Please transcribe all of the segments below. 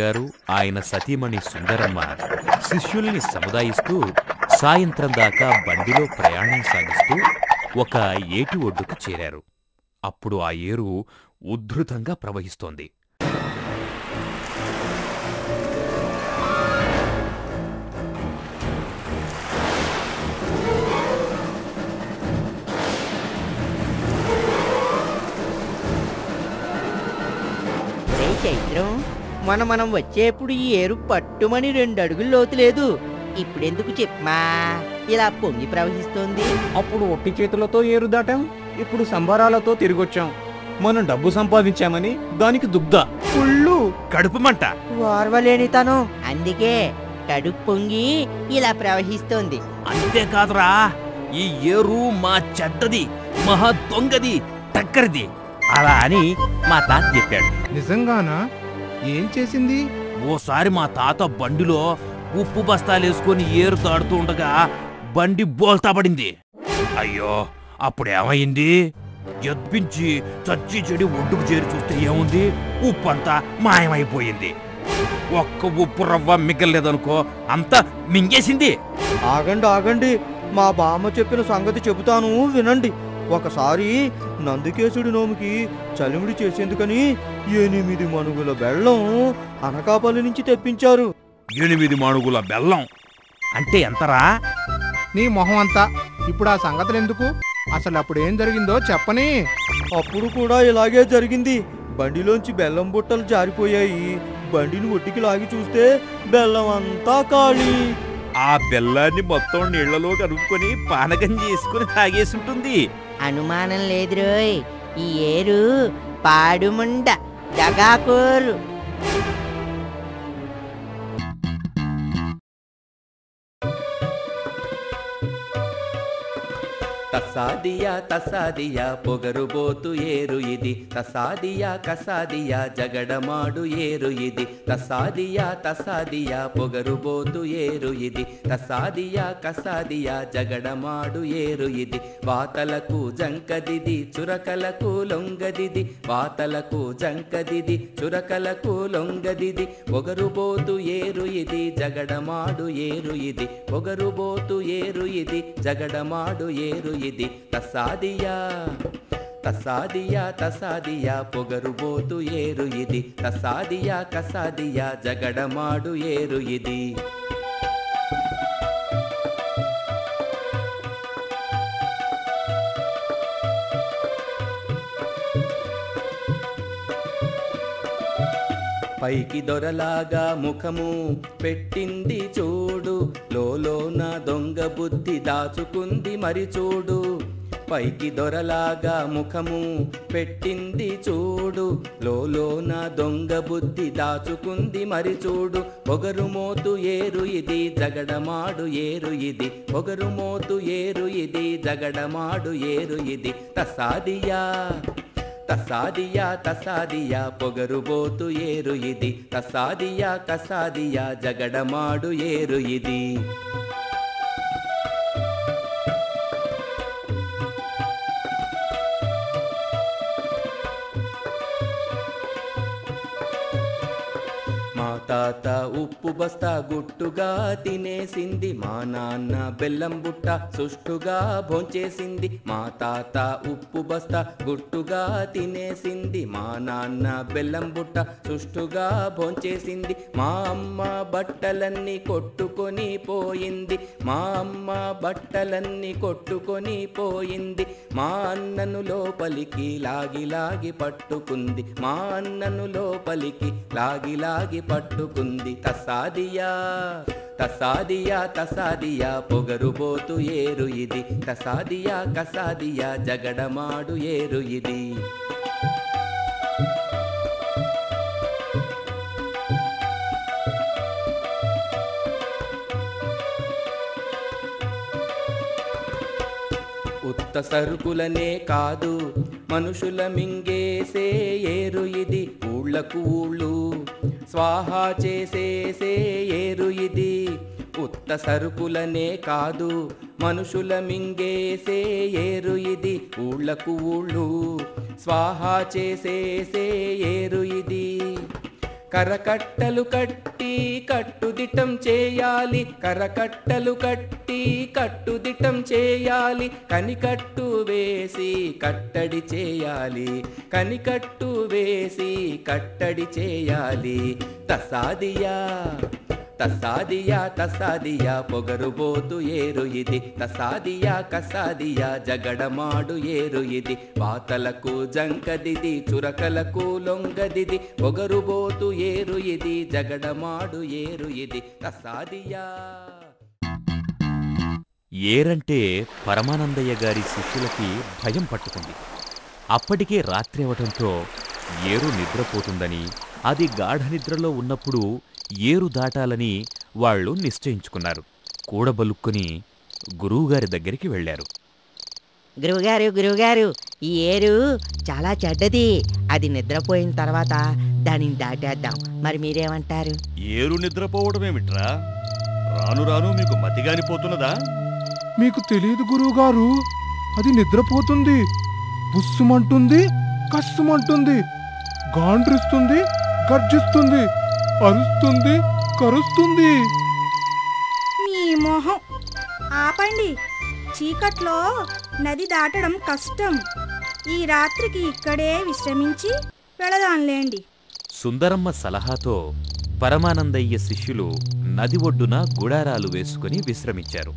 గారు ఆయన సతీమణి సుందరమ్మ శిష్యుల్ని సముదాయిస్తూ సాయంత్రం దాకా బండిలో ప్రయాణం సాగిస్తూ ఒక ఏటి ఒడ్డుకు చేరారు అప్పుడు ఆ ఏరు ఉద్ధృతంగా ప్రవహిస్తోంది రే చైత్రం మన మనం వచ్చేప్పుడు ఈ ఏరు పట్టుమని రెండు అడుగులు లోతు లేదు ఇప్పుడెందుకు చెప్పమా ఇలా పొంగి ప్రవహిస్తోంది అప్పుడు ఒట్టి చేతులతో ఏరు దాటాం ఇప్పుడు సంబరాలతో తిరిగొచ్చాం మనం డబ్బు సంపాదించామని దానికి దుగ్ధ ఫుల్లు కడుపు మంట ఓర్వలేని తను అందుకే కడుపు పొంగి ఇలా ప్రవహిస్తోంది అంతేకాదురా ఈ ఏరు మా చెడ్డది మహా దొంగది టక్కరిది అలా అని మా తాత చెప్పాడు నిజంగానా ఏం చేసింది ఓసారి మా తాత బండిలో ఉప్పు బస్తాలేసుకొని ఏరు తాడుతూ ఉండగా బండి బోల్తా పడింది అయ్యో అప్పుడేమైంది ఎత్పించి చచ్చి చెడి ఒడ్డుకు చేరి చూస్తే ఏముంది ఉప్పు అంతా మాయమైపోయింది ఒక్క ఉప్పు రవ్వ మిగలలేదనుకో అంతా మింగేసింది ఆగండి ఆగండి మా బామ్మ చెప్పిన సంగతి చెబుతాను వినండి ఒకసారి నందికేశుడి నోముకి చలిమిడి చేసేందుకని ఎనిమిది మనుగుల బెల్లం అనకాపల్లి నుంచి తెప్పించారు ఎనిమిది మణుగుల బెల్లం అంటే ఎంతరా నీ మొహం అంతా ఇప్పుడు ఆ సంగతులు ఎందుకు అసలు అప్పుడు ఏం జరిగిందో చెప్పని అప్పుడు కూడా ఇలాగే జరిగింది బండిలోంచి బెల్లం బుట్టలు జారిపోయాయి బండిని ఒడ్డుకి లాగి చూస్తే బెల్లం అంతా ఖాళీ ఆ బెల్లాన్ని మొత్తం నీళ్లలో కలుపుకొని పానకం చేసుకుని తాగేసుంటుంది అనుమానం లేదు రోయ్ ఈ ఏరు పాడుముండ దగాకోరు తసాదియా తసాదియా పొగరుబోతు ఏరు ఇది తసాదియా కసాదియా జగడమాడు ఏరు ఇది తసాదియా తసాదియా పొగరుబోతు ఏరు ఇది తసాదియా కసాదియా జగడమాడు ఏరు ఇది వాతలకు జంకదిది చురకలకు లొంగదిది వాతలకు జంకదిది చురకలకు లొంగదిది పొగరుబోతు ఏరు ఇది జగడమాడు ఏరు ఇది పొగరుబోతు ఏరు ఇది జగడమాడు ఏరు ఇది తసాదియా తసాదియా తసాదియా పొగరుబోతు ఏరు ఇది తసాదియా కసాదియా జగడమాడు ఏరు ఇది పైకి దొరలాగా ముఖము పెట్టింది చూడు లోలోన దొంగ బుద్ధి దాచుకుంది మరి చూడు పైకి దొరలాగా ముఖము పెట్టింది చూడు లోలోన దొంగ బుద్ధి దాచుకుంది మరి చూడు పొగరు మోతు ఏరు ఇది జగడమాడు ఏరు ఇది పొగరు మోతు ఏరు ఇది జగడమాడు ఏరు ఇది తసాదియా తసాదియా తసాదియా పొగరుబోతు ఏరు ఇది తసాదియా కసాదియా జగడమాడు ఏరు ఇది మా తాత ఉప్పు బస్తా గుట్టుగా తినేసింది మా నాన్న బెల్లం బుట్ట సుష్టుగా భోంచేసింది మా తాత ఉప్పు బస్తా గుట్టుగా తినేసింది మా నాన్న బెల్లం బుట్ట సుష్టుగా భోంచేసింది మా అమ్మ బట్టలన్నీ కొట్టుకొని పోయింది మా అమ్మ బట్టలన్నీ కొట్టుకొని పోయింది మా అన్నను లోపలికి లాగి లాగి పట్టుకుంది మా అన్నను లోపలికి లాగి లాగి పట్టుకుంది తసాదియా తసాదియా తసాదియా పొగరుబోతు ఏరు ఇది తసాదియా కసాదియా జగడమాడు ఏరు ఇది ఉత్త సరుకులనే కాదు మనుషుల మింగేసే ఏరు ఇది ఊళ్ళకు ఊళ్ళు స్వాహా చేసేసే ఏరు ఇది ఉత్త సరుకులనే కాదు మనుషుల మింగేసే ఏరు ఇది ఊళ్ళకు ఊళ్ళు స్వాహా చేసేసే ఏరు ఇది కరకట్టలు కట్టి కట్టుదిట్టం చేయాలి కరకట్టలు కట్టి కట్టుదిట్టం చేయాలి కనికట్టు వేసి కట్టడి చేయాలి కనికట్టు వేసి కట్టడి చేయాలి తసాదియా తసాదియా తసాదియా పొగరుబోతు ఏరు ఇది తసాదియా కసాదియా జగడమాడు ఏరు ఇది వాతలకు జంకదిది చురకలకు లొంగదిది పొగరుబోతు ఏరు ఇది జగడమాడు ఏరు ఇది తసాదియా ఏరంటే పరమానందయ్య గారి శిష్యులకి భయం పట్టుకుంది అప్పటికే రాత్రి అవటంతో ఏరు నిద్రపోతుందని అది గాఢ నిద్రలో ఉన్నప్పుడు ఏరు దాటాలని వాళ్ళు నిశ్చయించుకున్నారు కూడబలుక్కుని గురువుగారి దగ్గరికి వెళ్ళారు గురువుగారు గురువుగారు ఈ ఏరు చాలా చెడ్డది అది నిద్రపోయిన తర్వాత దానిని దాటేద్దాం మరి మీరేమంటారు ఏరు నిద్రపోవడమేమిట్రా రాను రాను మీకు మతిగానిపోతున్నదా మీకు తెలియదు గురువుగారు అది నిద్రపోతుంది బుస్సుమంటుంది కస్సుమంటుంది గాండ్రిస్తుంది గర్జిస్తుంది అరుస్తుంది కరుస్తుంది మీ మొహం ఆపండి చీకట్లో నది దాటడం కష్టం ఈ రాత్రికి ఇక్కడే విశ్రమించి వెళదాంలేండి సుందరమ్మ సలహాతో పరమానందయ్య శిష్యులు నది ఒడ్డున గుడారాలు వేసుకుని విశ్రమించారు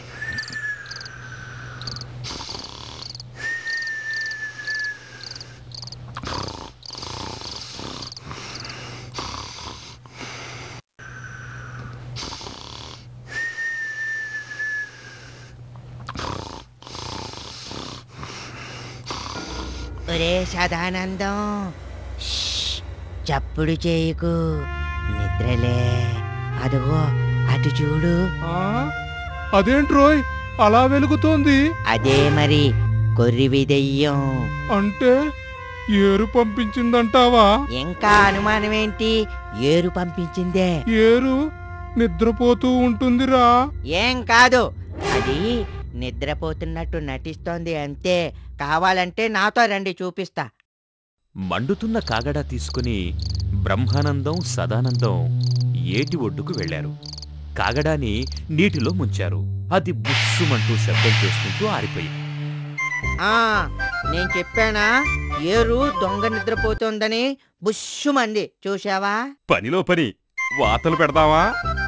ఒరే సదానందం షష్, చప్పుడు చేయకు నిద్రలే అదిగో అటు చూడు ఆ? అదేంట్రోయ్ అలా వెలుగుతోంది అదే మరి కొర్రివి దెయ్యం అంటే ఏరు పంపించిందంటావా ఇంకా అనుమానం ఏంటి ఏరు పంపించిందే ఏరు నిద్రపోతూ ఉంటుందిరా ఏం కాదు అది నిద్రపోతున్నట్టు నటిస్తోంది అంతే కావాలంటే నాతో రండి చూపిస్తా మండుతున్న కాగడా తీసుకుని బ్రహ్మానందం సదానందం ఏటి ఒడ్డుకు వెళ్లారు కాగడాని నీటిలో ముంచారు అది బుస్సుమంటూ శబ్దం చేసుకుంటూ ఆరిపోయింది ఆ నేను చెప్పానా ఏరు దొంగ నిద్రపోతోందని బుష్షుమంది చూశావా పనిలో పని వాతలు పెడతావా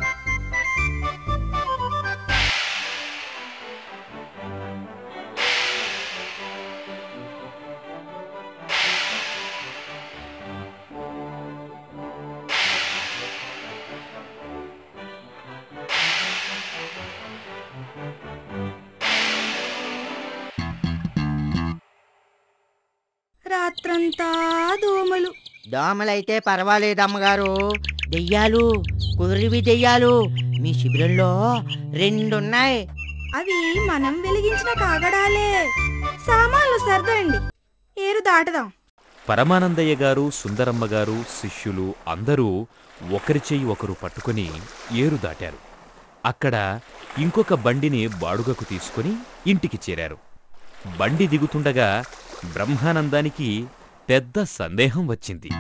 రాత్రంతా దోమలు దోమలైతే పర్వాలేదు అమ్మగారు దెయ్యాలు కుర్రివి దెయ్యాలు మీ శిబిరంలో రెండున్నాయి అవి మనం వెలిగించిన కాగడాలే సామాన్లు సర్దండి ఏరు దాటదాం పరమానందయ్య గారు సుందరమ్మ గారు శిష్యులు అందరూ ఒకరి చెయ్యి ఒకరు పట్టుకుని ఏరు దాటారు అక్కడ ఇంకొక బండిని బాడుగకు తీసుకుని ఇంటికి చేరారు బండి దిగుతుండగా బ్రహ్మానందానికి పెద్ద సందేహం వచ్చింది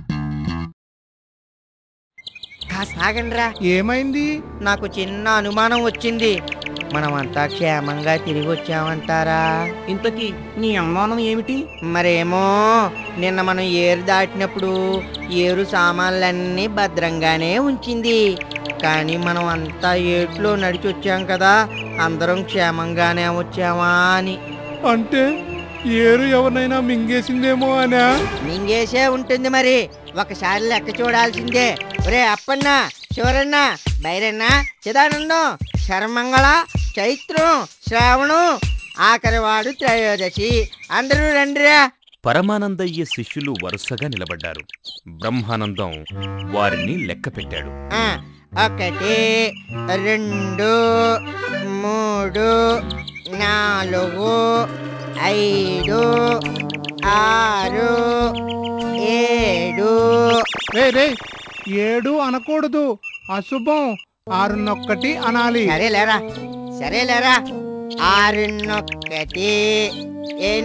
కాస్త ఆగండ్రా ఏమైంది నాకు చిన్న అనుమానం వచ్చింది మనమంతా క్షేమంగా తిరిగి వచ్చామంటారా ఇంతకీ నీ అనుమానం ఏమిటి మరేమో నిన్న మనం ఏరు దాటినప్పుడు ఏరు సామాన్లన్నీ భద్రంగానే ఉంచింది కానీ మనం అంతా ఏట్లో నడిచి వచ్చాం కదా అందరం క్షేమంగానే వచ్చామా అని అంటే ఏరు ఎవరినైనా మింగేసిందేమో అనా మింగేసే ఉంటుంది మరి ఒకసారి లెక్క చూడాల్సిందే ఒరే అప్పన్న శివరన్న బైరన్న చిదానందం శరమంగళ చైత్రం శ్రావణం ఆఖరివాడు త్రయోదశి అందరూ రండిరా పరమానందయ్య శిష్యులు వరుసగా నిలబడ్డారు బ్రహ్మానందం వారిని లెక్క పెట్టాడు ఆ, ఒకటి రెండు మూడు నాలుగు ఐదు ఆరు ఏడు రే రే ఏడు అనకూడదు అశుభం ఆరున్నొక్కటి అనాలి సరేలేరా సరేలేరా ఆరున్నొక్కటి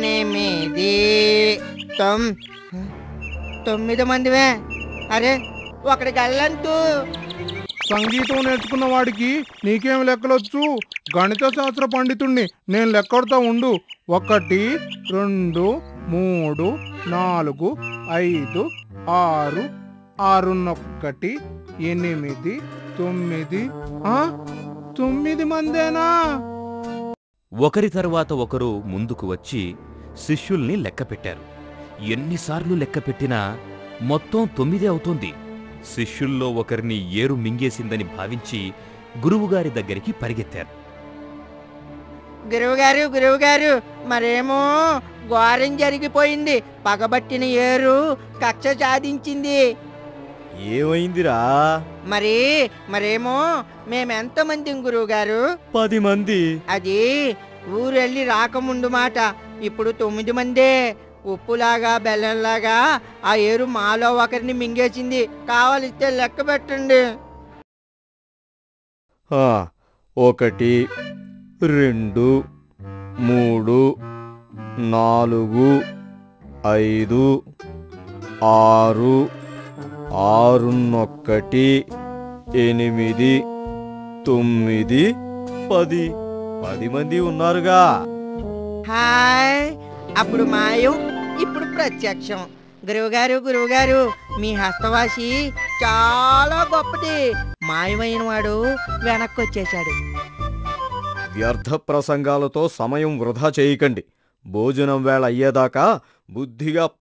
ఎనిమిది తొమ్ తొమ్మిది మందివే అరే ఒకటి గల్లంతు సంగీతం నేర్చుకున్న వాడికి నీకేం లెక్కలొచ్చు గణిత శాస్త్ర పండితుణ్ణి నేను లెక్కడుతా ఉండు ఒకటి రెండు మూడు నాలుగు ఐదు ఆరు ఆరున్నొక్కటి ఎనిమిది తొమ్మిది ఆ? తొమ్మిది మందేనా ఒకరి తరువాత ఒకరు ముందుకు వచ్చి శిష్యుల్ని లెక్కపెట్టారు ఎన్నిసార్లు లెక్కపెట్టినా మొత్తం తొమ్మిదే అవుతుంది శిష్యుల్లో ఒకరిని ఏరు మింగేసిందని భావించి గురువుగారి దగ్గరికి పరిగెత్తారు గురువుగారు గురువుగారు మరేమో ఘోరం జరిగిపోయింది పగబట్టిన ఏరు కక్ష సాధించింది ఏమైందిరా మరి మరేమో మేమెంతమంది గురువుగారు పది మంది అది ఊరెళ్ళి రాకముందు మాట ఇప్పుడు తొమ్మిది మందే ఉప్పులాగా బెల్లంలాగా ఆ ఏరు మాలో ఒకరిని మింగేసింది కావలిస్తే లెక్క పెట్టండి ఆ, ఒకటి రెండు మూడు నాలుగు ఐదు ఆరు ఆరున్నొక్కటి ఎనిమిది తొమ్మిది పది పది మంది ఉన్నారుగా హాయ్ అప్పుడు మాయం ఇప్పుడు ప్రత్యక్షం గురువుగారు గురువుగారు మీ హస్తవాసి చాలా గొప్పది మాయమైన వాడు వెనక్కి వచ్చేశాడు వ్యర్థ ప్రసంగాలతో సమయం వృధా చేయకండి భోజనం వేళ అయ్యేదాకా బుద్ధిగా